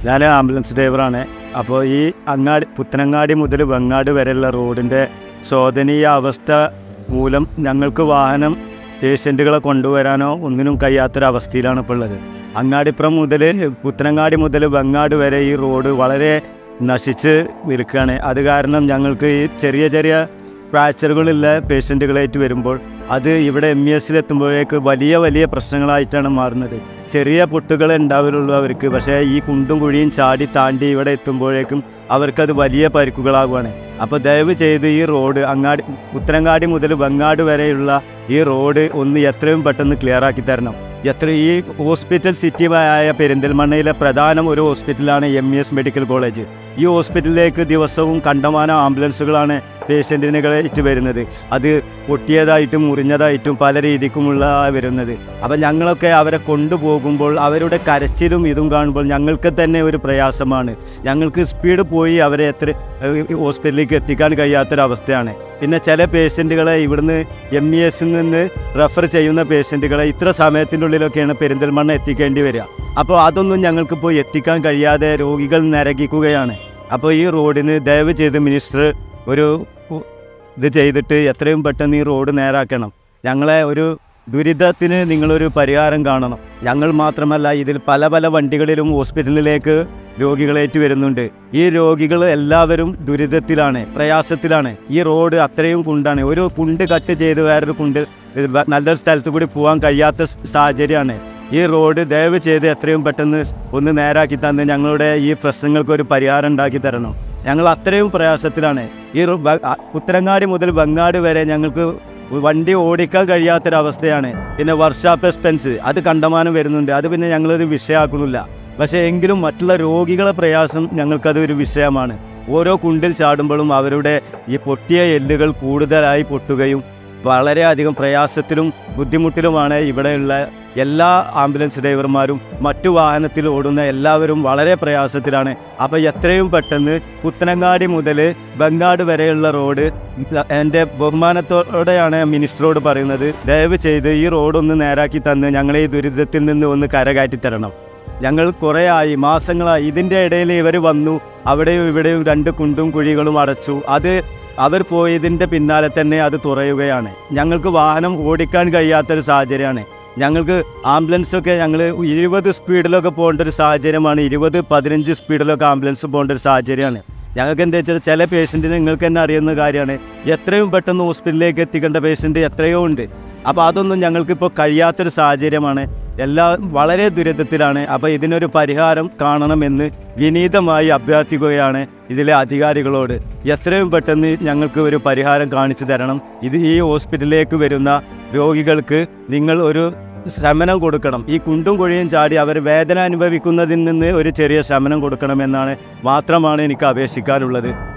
ഞാൻ ആംബുലൻസ് ഡ്രൈവറാണ് അപ്പോൾ ഈ അങ്ങാടി പുത്തനങ്ങാടി മുതൽ വെങ്ങാട് വരെയുള്ള റോഡിൻ്റെ ശോധനീയ അവസ്ഥ മൂലം ഞങ്ങൾക്ക് വാഹനം പേഷ്യൻറ്റുകളെ കൊണ്ടുവരാനോ ഒന്നിനും കഴിയാത്തൊരവസ്ഥയിലാണ് ഇപ്പോൾ ഉള്ളത് അങ്ങാടിപ്പുറം മുതൽ പുത്തനങ്ങാടി മുതൽ വെങ്ങാട് വരെ ഈ റോഡ് വളരെ നശിച്ച് നിൽക്കുകയാണ് അത് കാരണം ഞങ്ങൾക്ക് ഈ ചെറിയ ചെറിയ ഫ്രാക്ചറുകളുള്ള പേഷ്യൻറ്റുകളായിട്ട് വരുമ്പോൾ അത് ഇവിടെ എം ഇ എസിലെത്തുമ്പോഴേക്ക് വലിയ വലിയ പ്രശ്നങ്ങളായിട്ടാണ് മാറുന്നത് ചെറിയ പൊട്ടുകളെ ഉണ്ടാവുള്ളൂ അവർക്ക് പക്ഷേ ഈ കുണ്ടും കുഴിയും ചാടി താണ്ടി ഇവിടെ എത്തുമ്പോഴേക്കും അവർക്കത് വലിയ പരിക്കുകളാകുവാണ് അപ്പോൾ ദയവ് ചെയ്ത് ഈ റോഡ് അങ്ങാടി ഉത്തരങ്ങാടി മുതൽ വെങ്ങാട് വരെയുള്ള ഈ റോഡ് ഒന്ന് എത്രയും പെട്ടെന്ന് ക്ലിയർ ആക്കി തരണം എത്ര ഈ ഹോസ്പിറ്റൽ സിറ്റി ആയ പെരിന്തൽമണ്ണയിലെ പ്രധാന ഒരു ഹോസ്പിറ്റലാണ് M E S medical college ഈ ഹോസ്പിറ്റലിലേക്ക് ദിവസവും കണ്ടമാനം ആംബുലൻസുകളാണ് പേഷ്യൻറ്റിനുകളായിട്ട് വരുന്നത് അത് പൊട്ടിയതായിട്ടും മുറിഞ്ഞതായിട്ടും പല രീതിക്കുമുള്ള വരുന്നത് അപ്പം ഞങ്ങളൊക്കെ അവരെ കൊണ്ടുപോകുമ്പോൾ അവരുടെ കരച്ചിലും ഇതും കാണുമ്പോൾ ഞങ്ങൾക്ക് തന്നെ ഒരു പ്രയാസമാണ് ഞങ്ങൾക്ക് സ്പീഡ് പോയി അവരെ എത്ര ഏഹ്, ഹോസ്പിറ്റലിലേക്ക് എത്തിക്കാൻ കഴിയാത്തൊരവസ്ഥയാണ് പിന്നെ ചില പേഷ്യൻറ്റുകളെ ഇവിടുന്ന് എം ഇ എസിൽ നിന്ന് റെഫർ ചെയ്യുന്ന പേഷ്യൻറ്റുകളെ ഇത്ര സമയത്തിൻ്റെ ഉള്ളിലൊക്കെയാണ് പെരിന്തൽമണ്ണ എത്തിക്കേണ്ടി വരിക അപ്പോൾ അതൊന്നും ഞങ്ങൾക്കിപ്പോൾ എത്തിക്കാൻ കഴിയാതെ രോഗികൾ നരകിക്കുകയാണ് അപ്പോൾ ഈ റോഡിന് ദയവ് ചെയ്ത് മിനിസ്റ്റർ ഒരു ഉ- ഇത് ചെയ്തിട്ട് എത്രയും പെട്ടെന്ന് ഈ റോഡ് നേരാക്കണം ഞങ്ങളെ ഒരു ദുരിതത്തിന് നിങ്ങളൊരു പരിഹാരം കാണണം ഞങ്ങൾ മാത്രമല്ല ഇതിൽ പല പല വണ്ടികളിലും ഹോസ്പിറ്റലിലേക്ക് രോഗികളേറ്റ് വരുന്നുണ്ട് ഈ രോഗികൾ എല്ലാവരും ദുരിതത്തിലാണ് പ്രയാസത്തിലാണ് ഈ റോഡ് അത്രയും കുണ്ടാണ് ഒരു കുണ്ട് കട്ട് ചെയ്ത് വേറൊരു കുണ്ട് ഇത് വ- നല്ലൊരു സ്ഥലത്ത് കൂടി പോകാൻ കഴിയാത്ത സ് സാഹചര്യമാണ് ഈ റോഡ് ദയവ് ചെയ്ത് എത്രയും പെട്ടെന്ന് ഒന്ന് നേരാക്കി തന്ന് ഞങ്ങളുടെ ഈ പ്രശ്നങ്ങൾക്ക് ഒരു പരിഹാരം ഉണ്ടാക്കി തരണം ഞങ്ങൾ അത്രയും പ്രയാസത്തിലാണ് ഈ റോ- ബ- അ- ഉത്തരങ്ങാടി മുതൽ വെങ്ങാട് വരെ ഞങ്ങൾക്ക് വണ്ടി ഓടിക്കാൻ കഴിയാത്തൊരവസ്ഥയാണ് പിന്നെ വർഷാപ്പ് എക്സ്പെൻസ് അത് കണ്ടമാനം വരുന്നുണ്ട് അത് പിന്നെ ഞങ്ങളൊരു വിഷയമാക്കുന്നില്ല പക്ഷേ എങ്കിലും മറ്റുള്ള രോഗികളെ പ്രയാസം ഞങ്ങൾക്കത് ഒരു വിഷയമാണ് ഓരോ കുണ്ടിൽ ചാടുമ്പോഴും അവരുടെ ഈ പൊട്ടിയ എല്ലുകൾ കൂടുതലായി പൊട്ടുകയും വളരെയധികം പ്രയാസത്തിലും ബുദ്ധിമുട്ടിലുമാണ് ഇവിടെയുള്ള എല്ലാ ആംബുലൻസ് ഡ്രൈവർമാരും മറ്റു വാഹനത്തിൽ ഓടുന്ന എല്ലാവരും വളരെ പ്രയാസത്തിലാണ് അപ്പോൾ എത്രയും പെട്ടെന്ന് പുത്തനങ്ങാടി മുതൽ ബംഗാട് വരെയുള്ള റോഡ് എൻ്റെ ബഹുമാനത്തോടെയാണ് മിനിസ്റ്ററോട് പറയുന്നത് ദയവ് ചെയ്ത് ഈ റോഡ് ഒന്ന് നേരാക്കി തന്ന് ഞങ്ങളെ ഈ ദുരിതത്തിൽ നിന്ന് ഒന്ന് കരകയറ്റി തരണം ഞങ്ങൾ കുറേ ആയി മാസങ്ങളായി ഇതിൻ്റെ ഇടയിൽ ഇവർ വന്നു അവിടെയും ഇവിടെയും രണ്ട് കുണ്ടും കുഴികളും അടച്ചു അത് അവർ പോയതിൻ്റെ പിന്നാലെ തന്നെ അത് തുറയുകയാണ് ഞങ്ങൾക്ക് വാഹനം ഓടിക്കാൻ കഴിയാത്തൊരു സാഹചര്യമാണ് ഞങ്ങൾക്ക് ആംബുലൻസൊക്കെ ഞങ്ങൾ ഇരുപത് സ്പീഡിലൊക്കെ പോകേണ്ട ഒരു സാഹചര്യമാണ് ഇരുപത് പതിനഞ്ച് സ്പീഡിലൊക്കെ ആംബുലൻസ് പോകേണ്ട ഒരു സാഹചര്യമാണ് ഞങ്ങൾക്ക് എന്താ വെച്ചാൽ ചില പേഷ്യൻറ്റിന് നിങ്ങൾക്ക് തന്നെ അറിയുന്ന കാര്യമാണ് എത്രയും പെട്ടെന്ന് ഹോസ്പിറ്റലിലേക്ക് എത്തിക്കേണ്ട പേഷ്യൻ്റ് എത്രയോ ഉണ്ട് അപ്പോൾ അതൊന്നും ഞങ്ങൾക്കിപ്പോൾ കഴിയാത്തൊരു സാഹചര്യമാണ് എല്ലാ വളരെ ദുരിതത്തിലാണ് അപ്പോൾ ഇതിനൊരു പരിഹാരം കാണണമെന്ന് വിനീതമായി അഭ്യർത്ഥിക്കുകയാണ് ഇതിലെ അധികാരികളോട് എത്രയും പെട്ടെന്ന് ഞങ്ങൾക്ക് ഒരു പരിഹാരം കാണിച്ചു തരണം ഇത് ഈ ഹോസ്പിറ്റലിലേക്ക് വരുന്ന രോഗികൾക്ക് നിങ്ങൾ ഒരു ശമനം കൊടുക്കണം ഈ കുണ്ടും കുഴിയും ചാടി അവർ വേദന അനുഭവിക്കുന്നതിൽ നിന്ന് ഒരു ചെറിയ ശമനം കൊടുക്കണമെന്നാണ് മാത്രമാണ് എനിക്ക് അപേക്ഷിക്കാനുള്ളത്